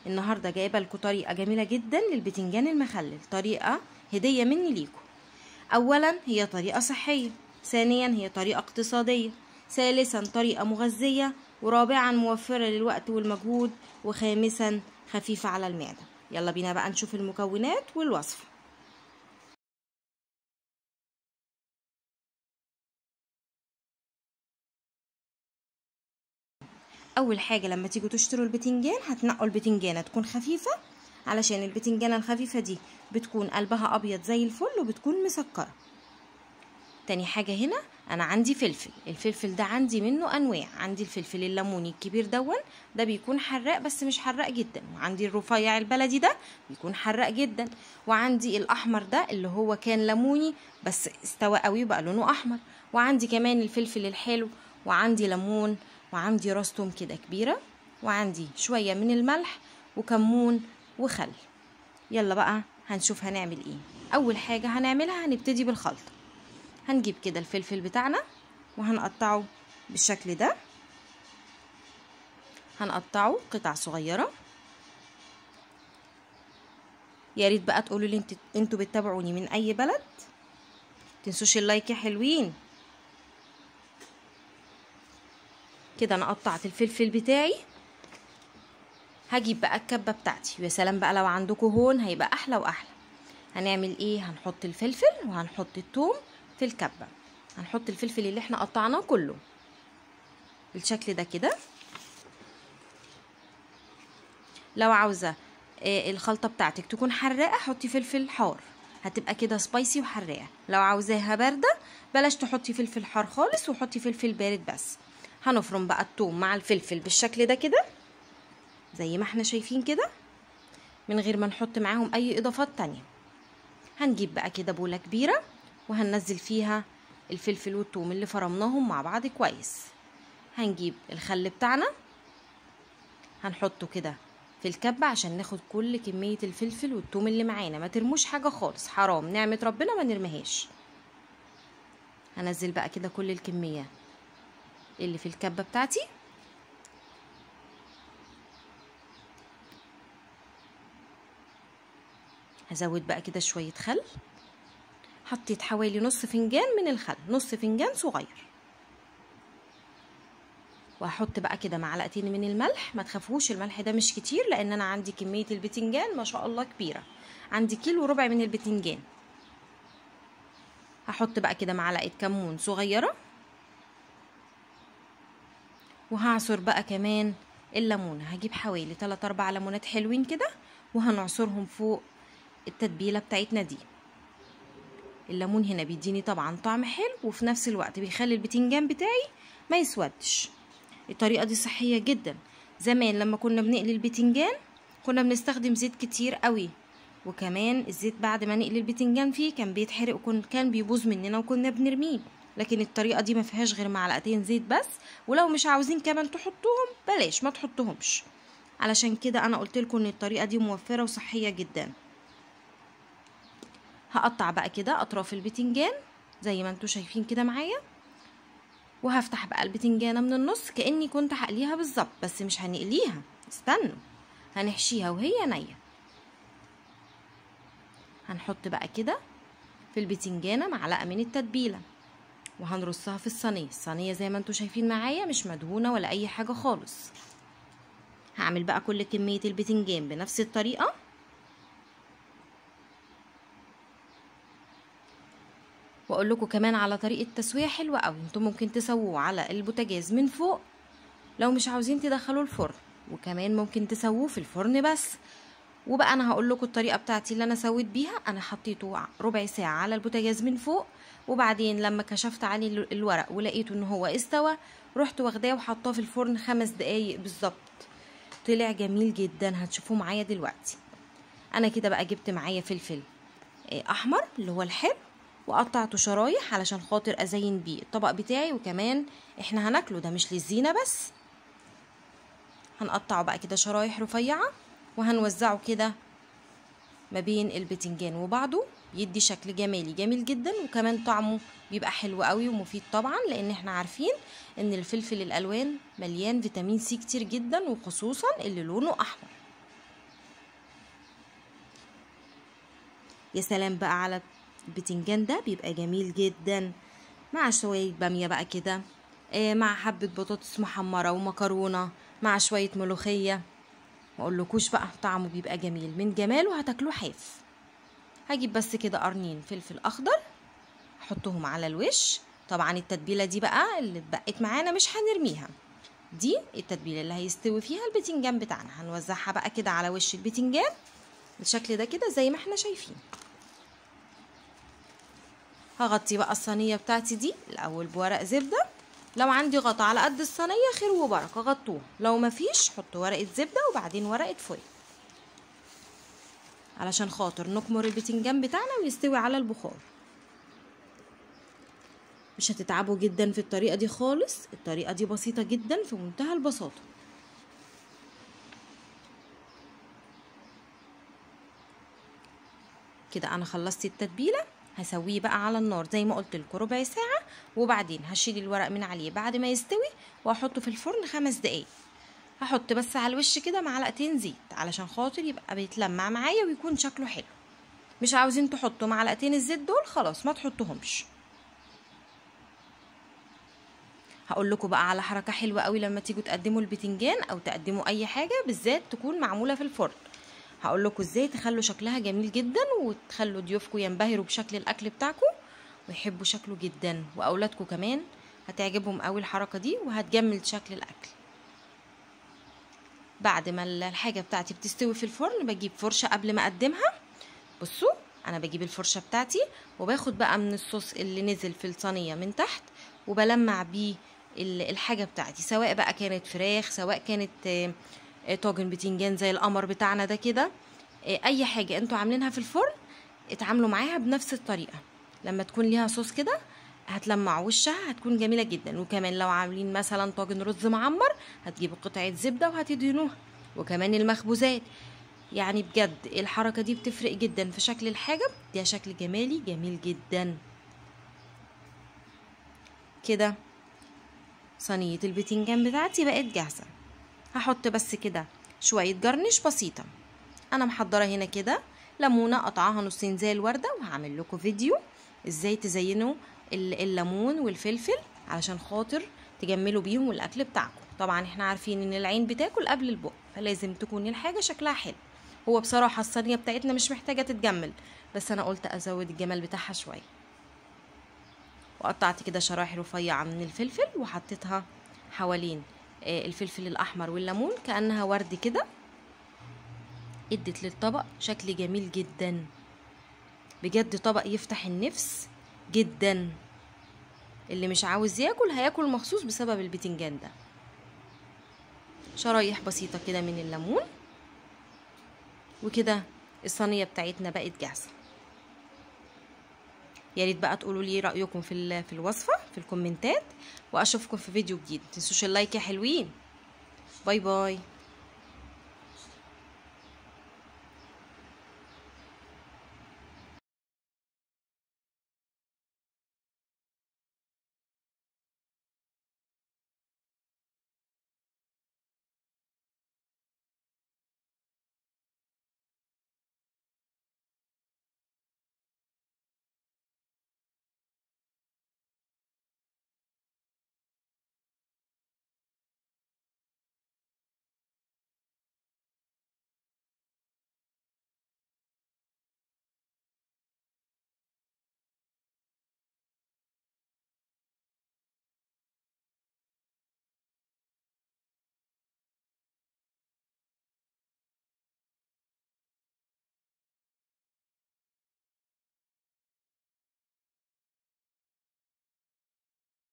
النهارده جايبه لكم طريقه جميله جدا للبتنجان المخلل طريقه هديه مني ليكم اولا هي طريقه صحيه ثانيا هي طريقه اقتصاديه ثالثا طريقه مغذيه ورابعا موفره للوقت والمجهود وخامسا خفيفه على المعده يلا بينا بقى نشوف المكونات والوصفه اول حاجه لما تيجوا تشتروا البتنجان هتنقوا البتنجانه تكون خفيفه علشان البتنجانه الخفيفه دي بتكون قلبها ابيض زي الفل وبتكون مسكره تاني حاجه هنا انا عندي فلفل الفلفل ده عندي منه انواع عندي الفلفل الليموني الكبير دون ده بيكون حراق بس مش حراق جدا وعندي الرفيع البلدي ده بيكون حراق جدا وعندي الاحمر ده اللي هو كان ليموني بس استوى قوي وبقى لونه احمر وعندي كمان الفلفل الحلو وعندي ليمون وعندي راس توم كده كبيره وعندي شويه من الملح وكمون وخل يلا بقى هنشوف هنعمل ايه اول حاجه هنعملها هنبتدي بالخلطه هنجيب كده الفلفل بتاعنا وهنقطعه بالشكل ده هنقطعه قطع صغيره يا ريت بقى تقولوا لي انت انتوا بتتابعوني من اي بلد تنسوش اللايك يا حلوين كده انا قطعت الفلفل بتاعي هجيب بقى الكبه بتاعتي ويا سلام بقى لو عندكم هون هيبقى احلى واحلى هنعمل ايه هنحط الفلفل وهنحط الثوم في الكبه هنحط الفلفل اللي احنا قطعناه كله بالشكل ده كده لو عاوزه الخلطه بتاعتك تكون حراقه حطي فلفل حار هتبقى كده سبايسي وحراقه لو عاوزاها بارده بلاش تحطي فلفل حار خالص وحطي فلفل بارد بس هنفرم بقى الثوم مع الفلفل بالشكل ده كده زي ما احنا شايفين كده من غير ما نحط معاهم اي اضافات تانية هنجيب بقى كده بولة كبيرة وهننزل فيها الفلفل والثوم اللي فرمناهم مع بعض كويس هنجيب الخل بتاعنا هنحطه كده في الكبة عشان ناخد كل كمية الفلفل والثوم اللي معانا ما ترموش حاجة خالص حرام نعمة ربنا ما نرميهاش هنزل بقى كده كل الكمية اللي في الكبة بتاعتي هزود بقى كده شوية خل حطيت حوالي نص فنجان من الخل نص فنجان صغير وهحط بقى كده معلقتين من الملح ما تخافوش الملح ده مش كتير لان انا عندي كمية البتنجان ما شاء الله كبيرة عندي كيلو وربع من البتنجان هحط بقى كده معلقة كمون صغيرة وهعصر بقى كمان الليمون هجيب حوالي 3 4 ليمونات حلوين كده وهنعصرهم فوق التتبيله بتاعتنا دي الليمون هنا بيديني طبعا طعم حلو وفي نفس الوقت بيخلي البتنجان بتاعي ما يسودش الطريقه دي صحيه جدا زمان لما كنا بنقلي البتنجان كنا بنستخدم زيت كتير قوي وكمان الزيت بعد ما نقلي البتنجان فيه كان بيتحرق وكان بيبوظ مننا وكنا بنرميه لكن الطريقه دي ما فيهاش غير معلقتين زيت بس ولو مش عاوزين كمان تحطوهم بلاش ما تحطوهمش علشان كده انا قلت لكم ان الطريقه دي موفره وصحيه جدا هقطع بقى كده اطراف البتنجان زي ما انتوا شايفين كده معايا وهفتح بقى البتنجانه من النص كاني كنت هقليها بالظبط بس مش هنقليها استنوا هنحشيها وهي نيه هنحط بقى كده في البتنجانه معلقه من التتبيله وهنرصها في الصينيه الصينيه زي ما انتوا شايفين معايا مش مدهونه ولا اي حاجه خالص هعمل بقى كل كميه البتنجان بنفس الطريقه واقول لكم كمان على طريقه تسويه حلوه قوي انتوا ممكن تسووه على البوتاجاز من فوق لو مش عاوزين تدخلوه الفرن وكمان ممكن تسووه في الفرن بس وبقى انا هقول لكم الطريقه بتاعتي اللي انا سويت بيها انا حطيته ربع ساعه على البوتاجاز من فوق وبعدين لما كشفت عليه الورق ولقيته ان هو استوى رحت واخداه وحطاه في الفرن خمس دقايق بالظبط طلع جميل جدا هتشوفوه معايا دلوقتي انا كده بقى جبت معايا فلفل احمر اللي هو الحلو وقطعته شرايح علشان خاطر ازين بيه الطبق بتاعي وكمان احنا هناكله ده مش للزينه بس هنقطعه بقى كده شرايح رفيعه وهنوزعه كده ما بين البتنجان وبعضه بيدي شكل جمالي جميل جدا وكمان طعمه بيبقى حلو قوي ومفيد طبعا لان احنا عارفين ان الفلفل الالوان مليان فيتامين سي كتير جدا وخصوصا اللي لونه احمر يا سلام بقى على البتنجان ده بيبقى جميل جدا مع شويه باميه بقى كده آه مع حبه بطاطس محمره ومكرونه مع شويه ملوخيه ما اقولكوش بقى طعمه بيبقى جميل من جماله هتاكلوه حاف هجيب بس كده قرنين فلفل اخضر احطهم على الوش طبعا التتبيله دي بقى اللي اتبقت معانا مش هنرميها دي التتبيله اللي هيستوي فيها البتنجان بتاعنا هنوزعها بقى كده على وش البتنجان بالشكل ده كده زي ما احنا شايفين هغطي بقى الصينيه بتاعتي دي الاول بورق زبده لو عندي غطا على قد الصينيه خير وبركه غطوها لو مفيش حطوا ورقه زبده وبعدين ورقه فويل علشان خاطر نكمر البتنجان بتاعنا ويستوي على البخار مش هتتعبوا جدا في الطريقه دي خالص الطريقه دي بسيطه جدا في منتهى البساطه كده انا خلصت التتبيله هسويه بقى على النار زي ما قلت لكم ربع ساعه وبعدين هشيل الورق من عليه بعد ما يستوي واحطه في الفرن خمس دقايق هحط بس على الوش كده معلقتين زيت علشان خاطر يبقى بيتلمع معايا ويكون شكله حلو مش عاوزين تحطوا معلقتين الزيت دول خلاص ما تحطوهمش هقول لكم بقى على حركه حلوه قوي لما تيجوا تقدموا البتنجان او تقدموا اي حاجه بالذات تكون معموله في الفرن هقول لكم ازاي تخلوا شكلها جميل جدا وتخلوا ضيوفكم ينبهروا بشكل الاكل بتاعكم ويحبوا شكله جدا واولادكم كمان هتعجبهم قوي الحركه دي وهتجمل شكل الاكل بعد ما الحاجه بتاعتي بتستوي في الفرن بجيب فرشه قبل ما اقدمها بصوا انا بجيب الفرشه بتاعتي وباخد بقى من الصوص اللي نزل في الصينيه من تحت وبلمع بيه الحاجه بتاعتي سواء بقى كانت فراخ سواء كانت طاجن بتنجان زي القمر بتاعنا ده كده اي حاجه انتوا عاملينها في الفرن اتعاملوا معاها بنفس الطريقه لما تكون ليها صوص كده هتلمع وشها هتكون جميله جدا وكمان لو عاملين مثلا طاجن رز معمر هتجيبوا قطعه زبده وهتدهنوها وكمان المخبوزات يعني بجد الحركه دي بتفرق جدا في شكل الحاجه دي شكل جمالي جميل جدا كده صينيه البتنجان بتاعتي بقت جاهزه هحط بس كده شويه جرنش بسيطه انا محضره هنا كده ليمونه قطعها نصين زي الورده وهعمل لكم فيديو ازاي تزينوا الليمون والفلفل علشان خاطر تجملوا بيهم الاكل بتاعكم طبعا احنا عارفين ان العين بتاكل قبل البق فلازم تكون الحاجه شكلها حلو هو بصراحه الصينيه بتاعتنا مش محتاجه تتجمل بس انا قلت ازود الجمال بتاعها شويه وقطعت كده شرايح رفيعه من الفلفل وحطيتها حوالين الفلفل الاحمر والليمون كانها ورد كده ادت للطبق شكل جميل جدا بجد طبق يفتح النفس جدا اللي مش عاوز ياكل هياكل مخصوص بسبب البتنجان ده شرايح بسيطة كده من الليمون وكده الصينية بتاعتنا بقت جاهزة يا ريت بقى تقولوا لي رأيكم في في الوصفة في الكومنتات واشوفكم في فيديو جديد متنسوش اللايك يا حلوين باي باي